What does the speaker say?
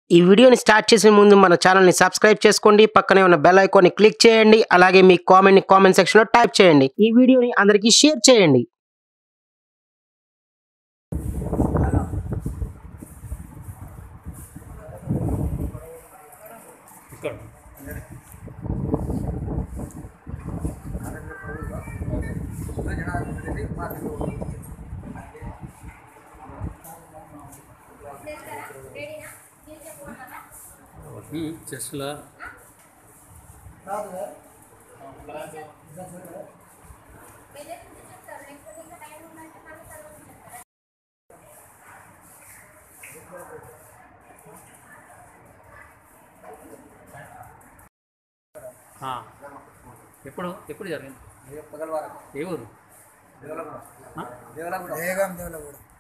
ఈ వీడియోని స్టార్ట్ చేసే ముందు మన ఛానల్ని సబ్స్క్రైబ్ చేసుకోండి పక్కనే ఉన్న బెల్ ఐకాన్ని క్లిక్ చేయండి అలాగే మీ కామెంట్ని కామెంట్ సెక్షన్లో టైప్ చేయండి ఈ వీడియోని అందరికీ షేర్ చేయండి ఇక్కడ చెస్లా ఎప్పుడు ఎప్పుడు జరిగింది ఏ ఊరు ఆ? దేగం దేవులగూడ